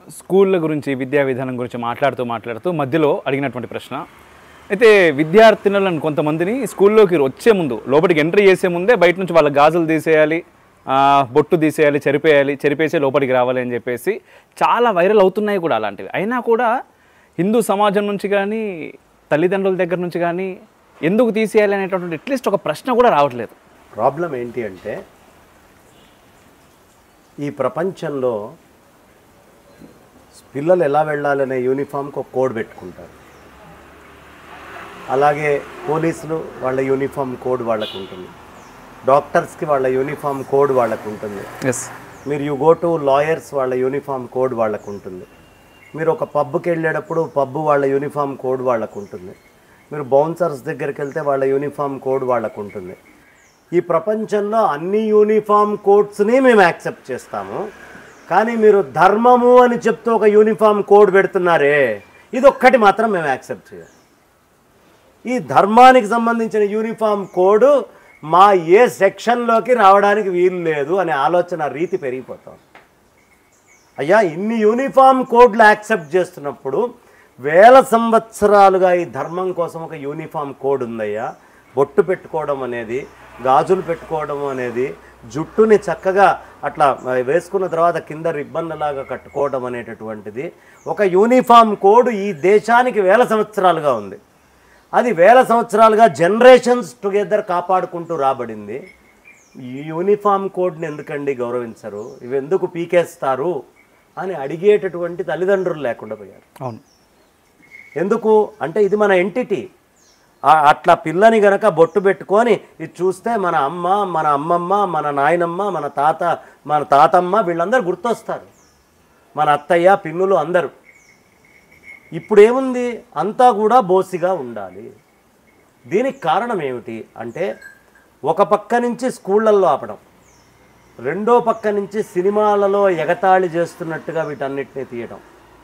స్కూళ్ళ గురించి విద్యా విధానం గురించి మాట్లాడుతూ మాట్లాడుతూ మధ్యలో అడిగినటువంటి ప్రశ్న అయితే విద్యార్థినులను కొంతమందిని స్కూల్లోకి వచ్చే ముందు లోపలికి ఎంట్రీ చేసే ముందే బయట నుంచి వాళ్ళ గాజులు తీసేయాలి ఆ, బొట్టు తీసేయాలి చెరిపేయాలి చెరిపేసి లోపలికి రావాలి అని చెప్పేసి చాలా వైరల్ అవుతున్నాయి కూడా అలాంటివి అయినా కూడా హిందూ సమాజం నుంచి కానీ తల్లిదండ్రుల దగ్గర నుంచి కానీ ఎందుకు తీసేయాలి అనేటటువంటి అట్లీస్ట్ ఒక ప్రశ్న కూడా రావట్లేదు ప్రాబ్లం ఏంటి అంటే ఈ ప్రపంచంలో పిల్లలు ఎలా వెళ్ళాలనే యూనిఫామ్కి ఒక కోడ్ పెట్టుకుంటారు అలాగే పోలీసులు వాళ్ళ యూనిఫామ్ కోడ్ వాళ్ళకు ఉంటుంది డాక్టర్స్కి వాళ్ళ యూనిఫామ్ కోడ్ వాళ్ళకు ఉంటుంది ఎస్ మీరు యు గో టు లాయర్స్ వాళ్ళ యూనిఫామ్ కోడ్ వాళ్ళకు ఉంటుంది మీరు ఒక పబ్కి వెళ్ళేటప్పుడు పబ్ వాళ్ళ యూనిఫామ్ కోడ్ వాళ్ళకు ఉంటుంది మీరు బౌన్సర్స్ దగ్గరికి వెళ్తే వాళ్ళ యూనిఫామ్ కోడ్ వాళ్ళకు ఉంటుంది ఈ ప్రపంచంలో అన్ని యూనిఫామ్ కోడ్స్ని మేము యాక్సెప్ట్ చేస్తాము కానీ మీరు ధర్మము అని చెప్తూ ఒక యూనిఫామ్ కోడ్ పెడుతున్నారే ఇది ఒక్కటి మాత్రం మేము యాక్సెప్ట్ చేయం ఈ ధర్మానికి సంబంధించిన యూనిఫామ్ కోడ్ మా ఏ సెక్షన్లోకి రావడానికి వీలు లేదు అనే ఆలోచన రీతి పెరిగిపోతాం అయ్యా ఇన్ని యూనిఫామ్ కోడ్లు యాక్సెప్ట్ చేస్తున్నప్పుడు వేల సంవత్సరాలుగా ఈ ధర్మం కోసం ఒక యూనిఫామ్ కోడ్ ఉందయ్యా బొట్టు పెట్టుకోవడం అనేది గాజులు పెట్టుకోవడం అనేది జుట్టుని చక్కగా అట్లా వేసుకున్న తర్వాత కింద రిబ్బన్ లాగా కట్టుకోవడం అనేటటువంటిది ఒక యూనిఫామ్ కోడ్ ఈ దేశానికి వేల సంవత్సరాలుగా ఉంది అది వేల సంవత్సరాలుగా జనరేషన్స్ టుగెదర్ కాపాడుకుంటూ రాబడింది ఈ యూనిఫామ్ కోడ్ని ఎందుకండి గౌరవించరు ఇవి ఎందుకు పీకేస్తారు అని అడిగేటటువంటి తల్లిదండ్రులు లేకుండా పోయారు అవును ఎందుకు అంటే ఇది మన ఎంటిటీ అట్లా పిల్లని గనక బొట్టు పెట్టుకొని ఇది చూస్తే మన అమ్మ మన అమ్మమ్మ మన నాయనమ్మ మన తాత మన తాతమ్మ వీళ్ళందరూ గుర్తొస్తారు మన అత్తయ్య పిన్నులు అందరూ ఇప్పుడు ఏముంది అంతా కూడా బోసిగా ఉండాలి దీనికి కారణం ఏమిటి అంటే ఒక పక్క నుంచి స్కూళ్ళల్లో ఆపడం రెండో పక్క నుంచి సినిమాలలో ఎగతాళి చేస్తున్నట్టుగా వీటన్నిటిని తీయడం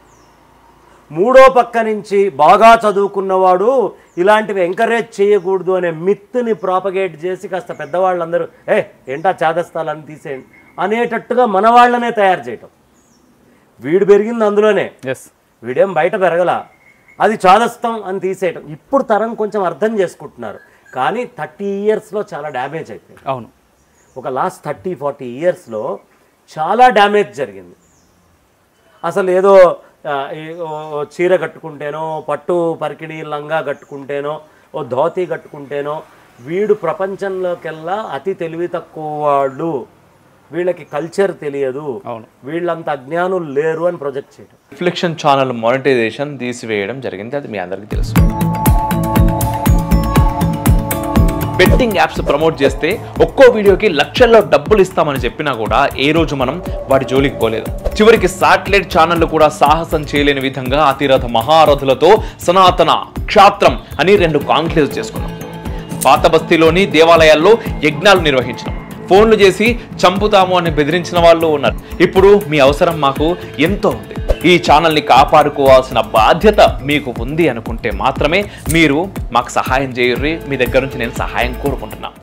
మూడో పక్క నుంచి బాగా చదువుకున్నవాడు ఇలాంటివి ఎంకరేజ్ చేయకూడదు అనే మిత్తుని ప్రాపగేట్ చేసి కాస్త పెద్దవాళ్ళందరూ ఏ ఏంటా చాదస్తాలని తీసేయండి అనేటట్టుగా మన వాళ్ళనే తయారు చేయటం వీడు పెరిగింది అందులోనే ఎస్ వీడేం బయట పెరగల అది చాదస్తం అని తీసేయటం ఇప్పుడు తరం కొంచెం అర్థం చేసుకుంటున్నారు కానీ థర్టీ ఇయర్స్లో చాలా డ్యామేజ్ అయిపోయింది అవును ఒక లాస్ట్ థర్టీ ఫార్టీ ఇయర్స్లో చాలా డ్యామేజ్ జరిగింది అసలు ఏదో ఆ, ఈ ఓ- ఓ చీర కట్టుకుంటేనో పట్టు పరికిణి లంగా కట్టుకుంటేనో ఓ ధోతి కట్టుకుంటేనో వీడు ప్రపంచంలోకెల్లా అతి తెలివి తక్కువ వాళ్ళు వీళ్ళకి కల్చర్ తెలియదు అవును వీళ్ళంత అజ్ఞానులు లేరు అని ప్రొజెక్ట్ చేయడం రిఫ్లెక్షన్ ఛానల్ మానిటైజేషన్ తీసివేయడం జరిగింది అది మీ అందరికీ తెలుసు బెట్టింగ్ యాప్స్ ప్రమోట్ చేస్తే ఒక్కో వీడియోకి లక్షల్లో డబ్బులు ఇస్తామని చెప్పినా కూడా ఏ రోజు మనం వాటి జోలికి పోలేదు చివరికి సాటిలైట్ ఛానళ్లు కూడా సాహసం చేయలేని విధంగా అతిరథ మహారథులతో సనాతన క్షాత్రం అని రెండు కాంక్లేవ్ చేసుకున్నాం పాత బస్తీలోని దేవాలయాల్లో యజ్ఞాలు నిర్వహించడం ఫోన్లు చేసి చంపుతాము అని బెదిరించిన వాళ్ళు ఉన్నారు ఇప్పుడు మీ అవసరం మాకు ఎంతో ఉంది ఈ ఛానల్ని కాపాడుకోవాల్సిన బాధ్యత మీకు ఉంది అనుకుంటే మాత్రమే మీరు మాకు సహాయం చేయర్రి మీ దగ్గర నుంచి నేను సహాయం కోరుకుంటున్నా